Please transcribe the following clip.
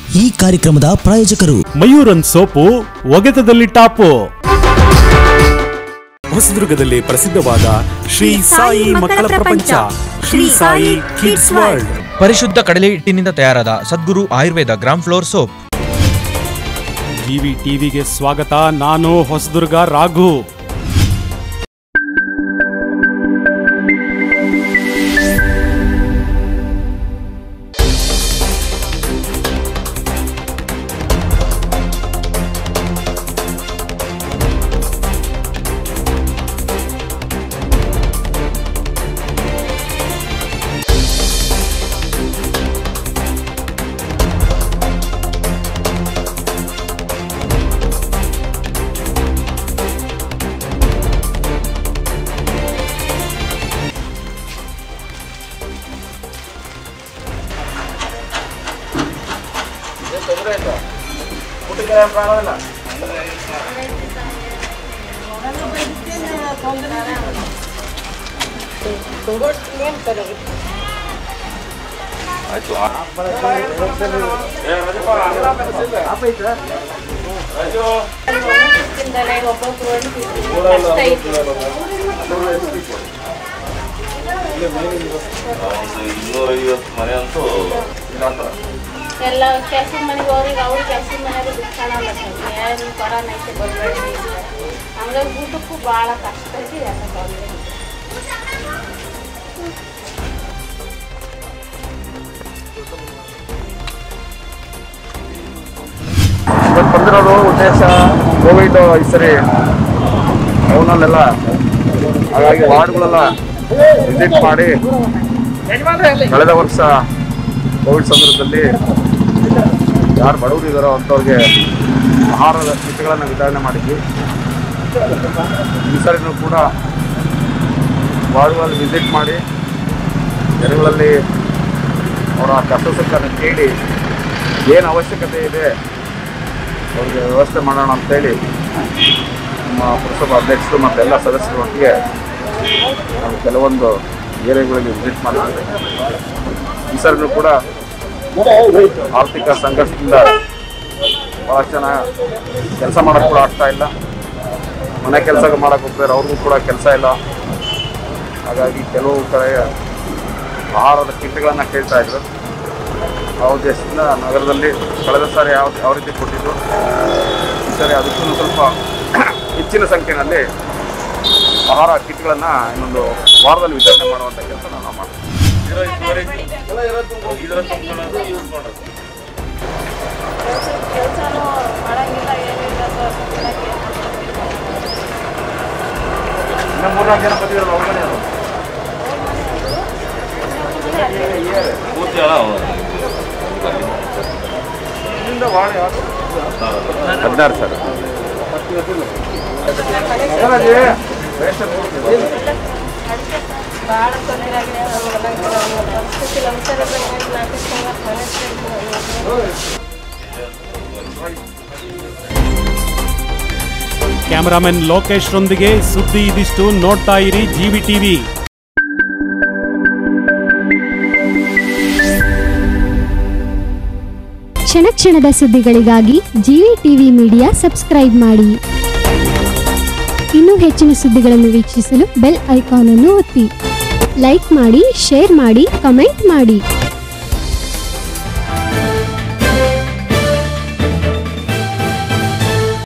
ಈ ಕಾರ್ಯಕ್ರಮದ ಪ್ರಾಯೋಜಕರು ಮಯೂರನ್ ಸೋಪು ಒಗೆತದಲ್ಲಿ ಟಾಪು ಹೊಸದುರ್ಗದಲ್ಲಿ ಪ್ರಸಿದ್ಧವಾದ ಶ್ರೀ ಸಾಯಿ ಮಕ್ಕಳ ಪ್ರಪಂಚ ಶ್ರೀ ಸಾಯಿ ಕಿಡ್ಸ್ ವರ್ಲ್ಡ್ ಪರಿಶುದ್ಧ ಕಡಲೆ ಹಿಟ್ಟಿನಿಂದ ತಯಾರಾದ Sadguru Ayurveda gram flour soap TV ಟಿವಿಗೆ ಸ್ವಾಗತ ನಾನು ಹೊಸದುರ್ಗ ರಾಘು ಚಿಂತನೆ ಒಬ್ಬೊಬ್ರು ಕಷ್ಟ ಐತಿ ಇನ್ನೂರೈವತ್ತು ಮನೆ ಅಂತೂ ಎಲ್ಲ ಕೆಲಸದ ಮನೆಗೆ ಅವ್ರಿಗೆ ಅವ್ರ ಕೆಲಸದ ಮನೆಗೆ ದುಡ್ಡು ಕಾಣಲ್ಲ ಏನು ಕೊರೋನಾ ಐತೆ ಬರಬೇಡಿ ಹಂಗಾಗಿ ಊಟಕ್ಕೂ ಭಾಳ ಕಷ್ಟ ಐತಿ ಎಲ್ಲ ತೊಂದರೆ ಇವತ್ತು ಬಂದಿರೋದು ಉದ್ದೇಶ ಕೋವಿಡ್ ಈ ಸರಿ ಅವನಲ್ಲೆಲ್ಲ ಹಾಗಾಗಿ ವಾರ್ಡ್ಗಳೆಲ್ಲ ವಿಸಿಟ್ ಮಾಡಿ ಕಳೆದ ವರ್ಷ ಕೋವಿಡ್ ಸಂದರ್ಭದಲ್ಲಿ ಯಾರು ಬಡವರು ಇದ್ದಾರೋ ಅಂಥವ್ರಿಗೆ ಆಹಾರದ ಕಿಟ್ಗಳನ್ನು ವಿತರಣೆ ಮಾಡಿದ್ವಿ ಈ ಸರಿನೂ ಕೂಡ ವಾರ್ಡ್ಗಳಲ್ಲಿ ವಿಸಿಟ್ ಮಾಡಿ ಜನಗಳಲ್ಲಿ ಅವರ ಕಷ್ಟ ಸುಖನ ಕೇಳಿ ಏನು ಅವಶ್ಯಕತೆ ಇದೆ ಅವ್ರಿಗೆ ವ್ಯವಸ್ಥೆ ಮಾಡೋಣ ಅಂತೇಳಿ ನಮ್ಮ ಪುರಸಭಾ ಅಧ್ಯಕ್ಷರು ಮತ್ತು ಎಲ್ಲ ಸದಸ್ಯರ ಒಟ್ಟಿಗೆ ನಾವು ಕೆಲವೊಂದು ಏರಿಯಾಗಳಿಗೆ ವಿಸಿಟ್ ಮಾಡಿದ್ದೇವೆ ಈ ಸರಿನೂ ಕೂಡ ಆರ್ಥಿಕ ಸಂಘರ್ಷದಿಂದ ಭಾಳಷ್ಟು ಜನ ಕೆಲಸ ಮಾಡೋಕ್ಕೆ ಕೂಡ ಆಗ್ತಾ ಇಲ್ಲ ಮನೆ ಕೆಲಸ ಮಾಡಕ್ಕೆ ಹೋಗ್ತಾರೆ ಅವ್ರಿಗೂ ಕೂಡ ಕೆಲಸ ಇಲ್ಲ ಹಾಗಾಗಿ ಕೆಲವು ಕಡೆ ಆಹಾರದ ಕಿಟ್ಗಳನ್ನು ಕೇಳ್ತಾ ಇದ್ರು ಆ ಉದ್ದೇಶದಿಂದ ನಗರದಲ್ಲಿ ಕಳೆದ ಸಾರಿ ಯಾವ ಯಾವ ರೀತಿ ಕೊಟ್ಟಿದ್ದು ಈ ಸಾರಿ ಅದಕ್ಕೂ ಸ್ವಲ್ಪ ಹೆಚ್ಚಿನ ಸಂಖ್ಯೆಯಲ್ಲಿ ಆಹಾರ ಕಿಟ್ಗಳನ್ನು ಇನ್ನೊಂದು ವಾರದಲ್ಲಿ ವಿತರಣೆ ಮಾಡುವಂಥ ಕೆಲಸ ನಾವು ಮಾಡ್ತೀವಿ ಕೆಲಸನೂ ಮಾಡಂಗಿಲ್ಲ ಏನಿಲ್ಲ ಸರ್ ಇನ್ನು ಮೂರ್ನಾಲ್ಕು ಜನ ಬಂದಿದ್ರು ಒಳಗಡೆ ಅವರು. ಪೂರ್ತಿ ಹಣ ಇಲ್ಲಿಂದ ವಾರ್ಡ್ ಯಾವುದು ಹದಿನಾರು ಸರ್ ಭಾಳ ತೊಂದರೆ ಆಗಿದೆ ಪರಿಸ್ಥಿತಿ ನಮ್ಸರ ಕ್ಯಾಮರಾಮನ್ ಲೋಕೇಶ್ ರೊಂದಿಗೆ ಸುದ್ದಿ ಇದಿಷ್ಟು ನೋಡ್ತಾ ಇರಿ ಜಿವಿ ಟಿವಿ ಕ್ಷಣ ಕ್ಷಣದ ಸುದ್ದಿಗಳಿಗಾಗಿ ಜಿವಿ ಟಿವಿ ಮೀಡಿಯಾ ಸಬ್ಸ್ಕ್ರೈಬ್ ಮಾಡಿ ಇನ್ನೂ ಹೆಚ್ಚಿನ ಸುದ್ದಿಗಳನ್ನು ವೀಕ್ಷಿಸಲು ಬೆಲ್ ಐಕಾನ್ ಅನ್ನು ಒತ್ತಿ ಲೈಕ್ ಮಾಡಿ ಶೇರ್ ಮಾಡಿ ಕಮೆಂಟ್ ಮಾಡಿ